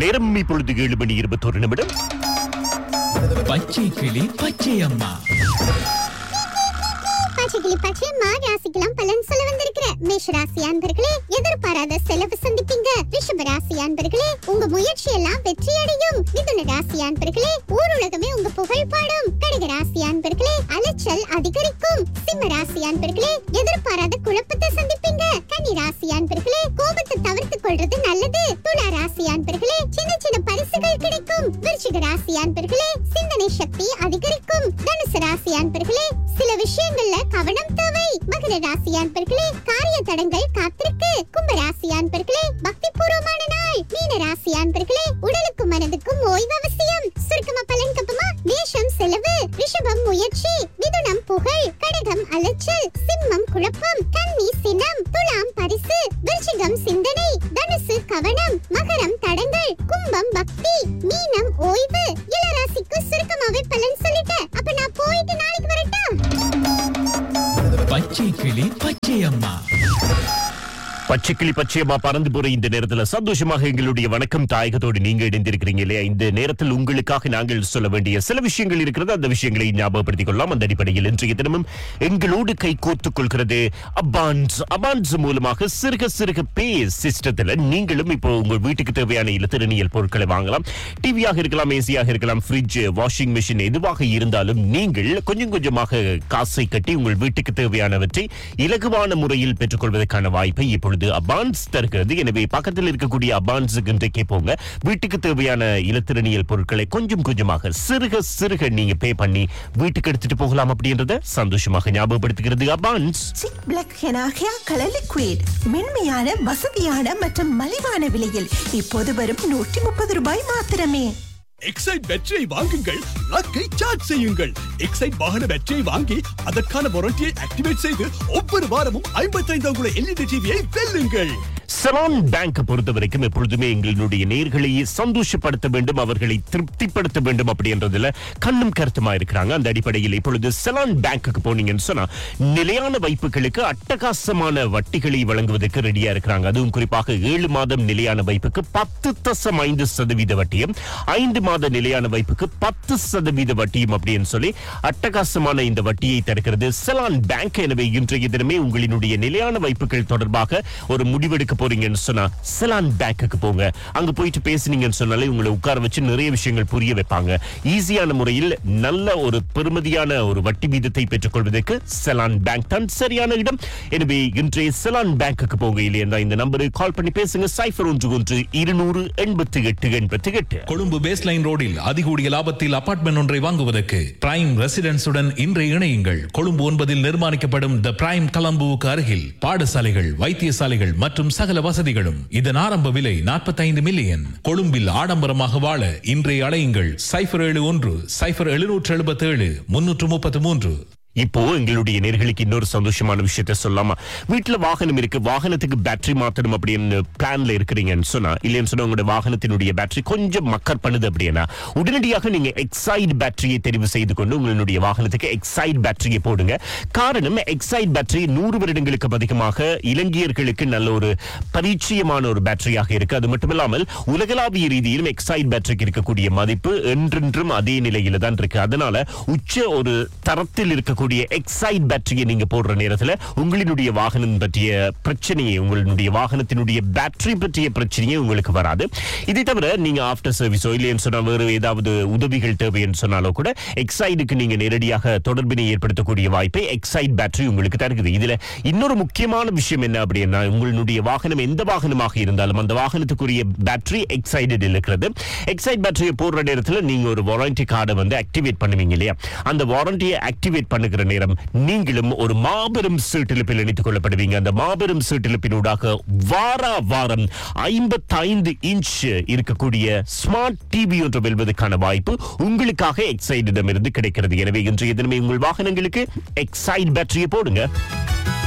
நேரம் இப்பொழுது ஏழு மணி இருபத்தொரு நிமிடம் பச்சை கிளி பச்சை அம்மா பச்சைக்கிளி பச்சையம்மா ராசிக்கெல்லாம் பலன் சொல்ல வந்திருக்கிற மேஷ ராசி அன்பர்களே எதிர்பாராத செலவு சந்திப்பீங்க ரிஷப ராசி அன்பர்களே உங்க முயற்சி எல்லாம் வெற்றி அடையும் மிதுன ராசி அன்பர்களே ஊருலகமே உங்க புகழ் பாடும் கடக ராசி அன்பர்களே அலைச்சல் அதிகரிக்கும் சிம்ம ராசி அன்பர்களே எதிர்பாராத குழப்பத்தை சந்திப்பீங்க கன்னி ராசி அன்பர்களே கோபத்தை தவிர்த்துக் கொள்றது நல்லது துலா ராசி அன்பர்களே சின்ன சின்ன பரிசுகள் கிடைக்கும் விருச்சிக ராசி அன்பர்களே சிந்தனை சக்தி அதிகரிக்கும் தனுசு ராசி அன்பர்களே சில விஷயங்கள்ல கவனம் தேவை மகர ராசி அன்பர்களே காரிய தடங்கள் காத்திருக்கு கும்ப ராசி அன்பர்களே பக்தி பூர்வமான நாள் மீன ராசி அன்பர்களே உடலுக்கும் மனதுக்கும் ஓய்வு அவசியம் சுருக்கமா பலன் கப்பமா மேஷம் செலவு ரிஷபம் முயற்சி மிதுனம் புகழ் கடகம் அலைச்சல் சிம்மம் குழப்பம் கன்னி சினம் துலாம் பரிசு விருச்சிகம் சிந்தனை தனுசு கவனம் மகரம் தடங்கள் கும்பம் பக்தி மீனம் ஓய்வு இளராசிக்கு சுருக்கமாவே பலன் சொல்லிட்டேன் அப்ப நான் போயிட்டு நாளைக்கு வரட்டா பச்சை கிளி பச்சை அம்மா பச்சைக்கிளி பச்சையமா பறந்து போற இந்த நேரத்துல சந்தோஷமாக எங்களுடைய வணக்கம் தாயகத்தோடு நீங்க இணைந்திருக்கிறீங்க இல்லையா இந்த நேரத்தில் உங்களுக்காக நாங்கள் சொல்ல வேண்டிய சில விஷயங்கள் இருக்கிறது அந்த விஷயங்களை ஞாபகப்படுத்திக் கொள்ளலாம் அந்த அடிப்படையில் இன்றைய தினமும் எங்களோடு கை கோர்த்துக் கொள்கிறது அபான்ஸ் அபான்ஸ் மூலமாக சிறுக சிறுக பே சிஸ்டத்துல நீங்களும் இப்போ உங்க வீட்டுக்கு தேவையான இலத்திரனியல் பொருட்களை வாங்கலாம் டிவியாக இருக்கலாம் ஏசியாக இருக்கலாம் ஃப்ரிட்ஜ் வாஷிங் மிஷின் எதுவாக இருந்தாலும் நீங்கள் கொஞ்சம் கொஞ்சமாக காசை கட்டி உங்கள் வீட்டுக்கு தேவையானவற்றை இலகுவான முறையில் பெற்றுக்கொள்வதற்கான வாய்ப்பை இப்பொழுது அபான்ஸ் தருகிறது எனவே பக்கத்தில் இருக்கக்கூடிய அபான்ஸுக்கு இன்றைக்கே போங்க வீட்டுக்கு தேவையான இலத்திரனியல் பொருட்களை கொஞ்சம் கொஞ்சமாக சிறுக சிறுக நீங்க பே பண்ணி வீட்டுக்கு எடுத்துட்டு போகலாம் அப்படின்றத சந்தோஷமாக ஞாபகப்படுத்துகிறது அபான்ஸ் chic black henna hair colour liquid மென்மையான வசதியான மற்றும் மலிவான விலையில் இப்போது வரும் நூற்றி முப்பது ரூபாய் மாத்திரமே எக்ஸைட் பேட்டரியை வாங்குங்கள் லக்கை சார்ஜ் செய்யுங்கள் எக்ஸைட் வாகன பேட்டரியை வாங்கி அதற்கான வாரண்டியை ஆக்டிவேட் செய்து ஒவ்வொரு வாரமும் ஐம்பத்தைந்து அங்குல எல்இடி டிவியை வெல்லுங்கள் செலான் பேங்க் பொறுத்த வரைக்கும் எப்பொழுதுமே எங்களுடைய நேர்களை சந்தோஷப்படுத்த வேண்டும் அவர்களை திருப்திப்படுத்த வேண்டும் அப்படின்றதுல கண்ணும் கருத்துமா இருக்கிறாங்க அந்த அடிப்படையில் இப்பொழுது செலான் பேங்க்குக்கு போனீங்கன்னு சொன்னா நிலையான வைப்புகளுக்கு அட்டகாசமான வட்டிகளை வழங்குவதற்கு ரெடியா இருக்கிறாங்க அதுவும் குறிப்பாக ஏழு மாதம் நிலையான வைப்புக்கு பத்து தசம் ஐந்து சதவீத வட்டியும் ஐந்து மாத நிலையான வைப்புக்கு பத்து சதவீத வட்டியும் அப்படின்னு சொல்லி அட்டகாசமான இந்த வட்டியை தருகிறது செலான் பேங்க் எனவே இன்றைய தினமே உங்களினுடைய நிலையான வைப்புகள் தொடர்பாக ஒரு முடிவெடுக்க போறீங்கன்னு சொன்னா செலான் பேங்க்குக்கு போங்க அங்க போயிட்டு பேசுனீங்கன்னு சொன்னாலே உங்களை உட்கார வச்சு நிறைய விஷயங்கள் புரிய வைப்பாங்க ஈஸியான முறையில் நல்ல ஒரு பெருமதியான ஒரு வட்டி வீதத்தை பெற்றுக்கொள்வதற்கு செலான் பேங்க் தான் சரியான இடம் எனவே இன்றைய செலான் பேங்க்குக்கு போக இல்லையா இந்த நம்பரு கால் பண்ணி பேசுங்க சைஃபர் ஒன்று ஒன்று இருநூறு எண்பத்தி எட்டு எண்பத்தி எட்டு கொழும்பு பேஸ்லைன் ரோடில் அதிகூடிய லாபத்தில் அபார்ட்மெண்ட் ஒன்றை வாங்குவதற்கு பிரைம் ரெசிடென்ஸுடன் இன்று இணையுங்கள் கொழும்பு ஒன்பதில் நிர்மாணிக்கப்படும் த பிரைம் கலம்புவுக்கு அருகில் பாடசாலைகள் வைத்தியசாலைகள் மற்றும் சகல வசதிகளும் இதன் ஆரம்ப விலை 45 மில்லியன் கொழும்பில் ஆடம்பரமாக வாழ இன்றைய அலையுங்கள் சைஃபர் ஏழு ஒன்று சைஃபர் எழுநூற்று எழுபத்தேழு முன்னூற்று முப்பத்து மூன்று இப்போ எங்களுடைய நேர்களுக்கு இன்னொரு சந்தோஷமான விஷயத்த சொல்லாமா வீட்டுல வாகனம் இருக்கு வாகனத்துக்கு பேட்டரி மாத்தணும் அப்படின்னு பிளான்ல இருக்கிறீங்கன்னு சொன்னா இல்லைன்னு சொன்னா உங்களோட வாகனத்தினுடைய பேட்டரி கொஞ்சம் மக்கர் பண்ணுது அப்படின்னா உடனடியாக நீங்க எக்ஸைட் பேட்டரியை தெரிவு செய்து கொண்டு உங்களுடைய வாகனத்துக்கு எக்ஸைட் பேட்டரியை போடுங்க காரணம் எக்ஸைட் பேட்டரி நூறு வருடங்களுக்கு அதிகமாக இலங்கையர்களுக்கு நல்ல ஒரு பரிச்சயமான ஒரு பேட்டரியாக இருக்கு அது மட்டுமில்லாமல் உலகளாவிய ரீதியிலும் எக்ஸைட் பேட்டரிக்கு இருக்கக்கூடிய மதிப்பு என்றென்றும் அதே நிலையில தான் இருக்கு அதனால உச்ச ஒரு தரத்தில் இருக்கக்கூடிய எக்ஸைட் பேட்டரியை நீங்க போடுற நேரத்துல உங்களினுடைய வாகனம் பற்றிய பிரச்சனையை உங்களுடைய வாகனத்தினுடைய பேட்டரி பற்றிய பிரச்சனையே உங்களுக்கு வராது இதை தவிர நீங்க ஆஃப்டர் சர்வீஸோ இல்லைன்னு சொன்னா வேறு ஏதாவது உதவிகள் தேவைன்னு சொன்னாலோ கூட எக்ஸைடுக்கு நீங்க நேரடியாக தொடர்பினை ஏற்படுத்தக்கூடிய வாய்ப்பை எக்ஸைட் பேட்டரி உங்களுக்கு தருகுது இதுல இன்னொரு முக்கியமான விஷயம் என்ன அப்படின்னா உங்களுடைய வாகனம் எந்த வாகனமாக இருந்தாலும் அந்த வாகனத்துக்குரிய பேட்டரி எக்ஸைடட் இருக்கிறது எக்ஸைட் பேட்டரியை போடுற நேரத்துல நீங்க ஒரு வாரண்டி கார்டை வந்து ஆக்டிவேட் பண்ணுவீங்க இல்லையா அந்த வாரண்டியை ஆக்டிவேட் பண்ணுகிற நேரம் நீங்களும் ஒரு மாபெரும் சீட்டிலிப்பில் இணைத்துக் கொள்ளப்படுவீங்க அந்த மாபெரும் சீட்டிலிப்பினூடாக வாரா வாரம் ஐம்பத்தைந்து இன்ச் இருக்கக்கூடிய ஸ்மார்ட் டிவி ஒன்று வெல்வதற்கான வாய்ப்பு உங்களுக்காக எக்ஸைடிடம் இருந்து கிடைக்கிறது எனவே இன்றைய தினமே உங்கள் வாகனங்களுக்கு எக்ஸைட் பேட்டரியை போடுங்க